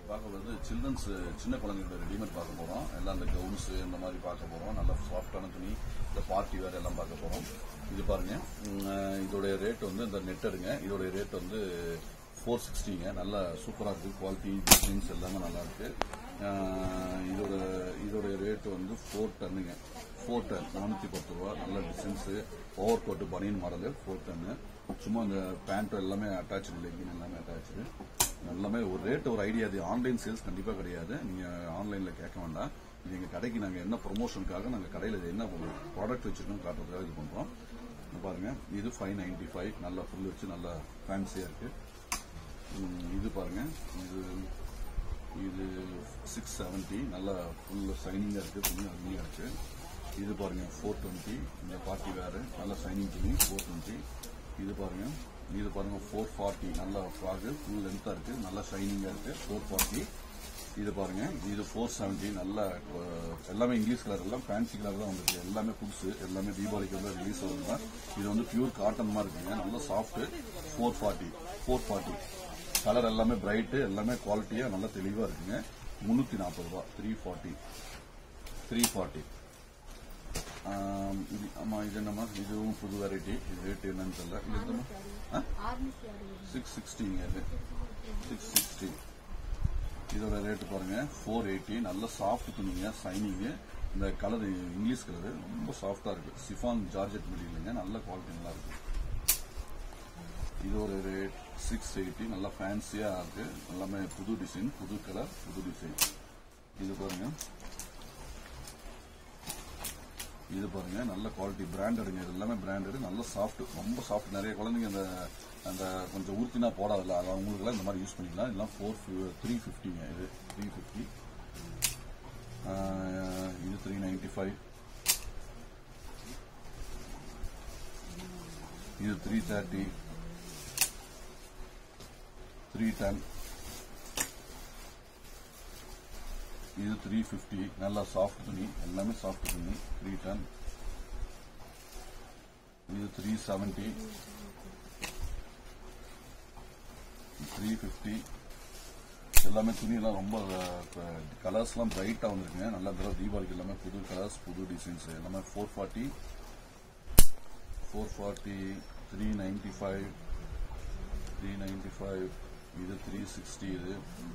பார்க்க வந்து சில்ட்ரன்ஸ் சின்ன குழந்தைங்களோட ரெடிமேட் பார்க்க போறோம் எல்லாம் இந்த கவுன்ஸ் இந்த மாதிரி பார்க்க போறோம் நல்ல சாஃப்டான துணி இந்த பார்ட்டி வேர் எல்லாம் பார்க்க போறோம் இது பாருங்க உம், அஹ், இதோடைய ரேட் வந்து இந்த நெட்டருங்க இதோடைய ரேட் வந்து ஃபோர் சிக்ஸ்டிங்க நல்லா சூப்பராக இருக்கு குவாலிட்டி டிசைன்ஸ் எல்லாமே நல்லா இருக்கு அஹ், இதோட இதோடைய ரேட் வந்து ஃபோர் டன்னுங்க ஃபோர் டன் நானூற்றி பத்து ரூபா நல்ல டிசைன்ஸு ஓவர் கோட்டு பனியன் மாடலு ஃபோர் டன்னு சும்மா இந்த பேண்ட் எல்லாமே அட்டாச்சு லெக்கின் எல்லாமே அட்டாச்சு எல்லாமே ஒரு ரேட் ஒரு ஐடியா அது ஆன்லைன் சேல்ஸ் கண்டிப்பாக கிடையாது நீங்கள் ஆன்லைனில் கேட்க வேண்டாம் இது எங்கள் கடைக்கு நாங்கள் என்ன ப்ரொமோஷனுக்காக நாங்கள் கடையில் இது என்ன ப்ராடக்ட் வச்சுருக்கோம் காட்டுறதுக்காக இது பண்ணுறோம் பாருங்க இது ஃபைவ் நைன்டி ஃபைவ் நல்லா ஃபுல் வச்சு நல்லா ஃபேன்சியாக இருக்குது ம், இது பாருங்க இது இது சிக்ஸ் செவன்ட்டி நல்லா ஃபுல் சைனிங்காக இருக்குது துணி அருமையாக இருக்கு இது பாருங்க ஃபோர் டுவெண்ட்டி இந்த பார்ட்டி வேறு நல்ல சைனிங் துணி ஃபோர் டுவெண்ட்டி இது பாருங்க இது பாருங்க ஃபோர் ஃபார்ட்டி நல்ல ஃப்ராகு ஃபுல் லென்த்தாக இருக்கு நல்லா ஷைனிங்காக இருக்கு ஃபோர் ஃபார்ட்டி இது பாருங்க இது ஃபோர் செவன்ட்டி நல்ல அஹ், எல்லாமே இங்கிலீஷ் கலர் எல்லாம் ஃபேன்சி கலர் தான் வந்திருக்கு எல்லாமே புதுசு எல்லாமே தீபாவளிக்கு வந்து ரிலீஸ் ஆகுது தான் இது வந்து பியூர் காட்டன் மாதிரி இருக்குங்க நல்ல soft four forty four forty colour எல்லாமே பிரைட்டு எல்லாமே குவாலிட்டியா நல்லா தெளிவா இருக்குங்க முன்னூத்தி நாற்பது ரூபா த்ரீ ஃபார்ட்டி த்ரீ ஃபார்ட்டி இது ஆமா இது என்னம்மா இதுவும் புது வெரைட்டி இது ரேட் என்னன்னு தெரியல இது என்னம்மா சிக்ஸ் சிக்ஸ்டிங்க இது சிக்ஸ் சிக்ஸ்டி இதோட ரேட் பாருங்க ஃபோர் எயிட்டி நல்ல சாஃப்ட் துணிங்க சைனிங்கு இந்த கலர் இங்கிலீஷ் கலர் ரொம்ப சாஃப்டா இருக்கு சிஃபான் ஜார்ஜெட் மெட்டீரியலுங்க நல்ல குவாலிட்டி நல்லா இருக்கு இது ஒரு ரேட் சிக்ஸ் எயிட்டி நல்லா ஃபேன்சியா இருக்கு எல்லாமே புது டிசைன் புது கலர் புது டிசைன் இது பாருங்க இது பாருங்க நல்ல குவாலிட்டி பிராண்டடுங்க இது எல்லாமே பிராண்டடு நல்ல சாஃப்ட் ரொம்ப சாஃப்ட் நிறைய குழந்தைங்க அந்த அந்த கொஞ்சம் ஊர்த்தினா போடாதுல்ல அது அவங்களுக்குலாம் இந்த மாதிரி யூஸ் பண்ணிக்கலாம் இதெல்லாம் ஃபோர் த்ரீ ஃபிஃப்டிங்க இது த்ரீ ஃபிஃப்டி இது த்ரீ நைன்டி ஃபைவ் இது த்ரீ தேர்ட்டி த்ரீ டென் இது த்ரீ ஃபிஃப்டி நல்லா சாஃப்ட் துணி எல்லாமே சாஃப்ட் துணி த்ரீ டென் இது த்ரீ செவன்டி த்ரீ ஃபிஃப்டி எல்லாமே துணியெல்லாம் ரொம்ப கலர்ஸ்லாம் பிரைட்டாக வந்திருக்குங்க நல்லா தடவை தீபாவளிக்கு எல்லாமே புது கலர்ஸ் புது டிசைன்ஸ் எல்லாமே four forty four forty three ninety five three ninety five இது த்ரீ சிக்ஸ்டி இது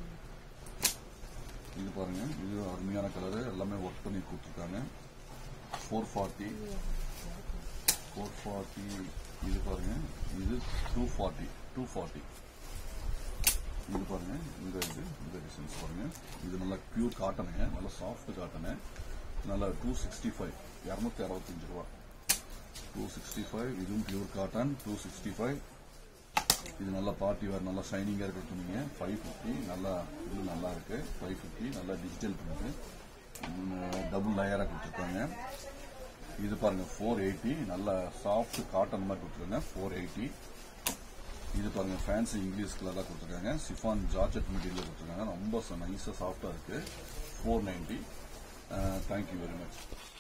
இது பாருங்க இது அருமையான கலரு எல்லாமே ஒர்க் பண்ணி கொடுத்துருக்காங்க ஃபோர் ஃபார்ட்டி ஃபோர் ஃபார்ட்டி இது பாருங்க இது டூ ஃபார்ட்டி டூ ஃபார்ட்டி இது பாருங்க இந்த இது இந்த டிசைன்ஸ் பாருங்க இது நல்லா பியூர் காட்டனுங்க நல்லா சாஃப்ட் காட்டனு நல்லா டூ சிக்ஸ்டி ஃபைவ் இரநூத்தி அறுபத்தஞ்சு ரூபா டூ சிக்ஸ்டி ஃபைவ் இதுவும் pure cotton two sixty five இது நல்லா பார்ட்டி வேர் நல்லா ஷைனிங்காக இருக்கிற துணிங்க ஃபைவ் ஃபிஃப்டி நல்லா இது நல்லா இருக்கு ஃபைவ் ஃபிஃப்டி நல்லா டிஜிட்டல் பிரிண்ட் டபுள் லேயராக கொடுத்துருக்காங்க இது பாருங்க ஃபோர் எயிட்டி நல்லா சாஃப்ட் காட்டன் மாதிரி கொடுத்துருக்காங்க ஃபோர் எயிட்டி இது பாருங்க ஃபேன்சி இங்கிலீஷ் கலராக கொடுத்துருக்காங்க சிஃபான் ஜார்ஜெட் மெட்டீரியல் கொடுத்துருக்காங்க ரொம்ப நைஸாக சாஃப்டாக இருக்கு four ninety thank you very much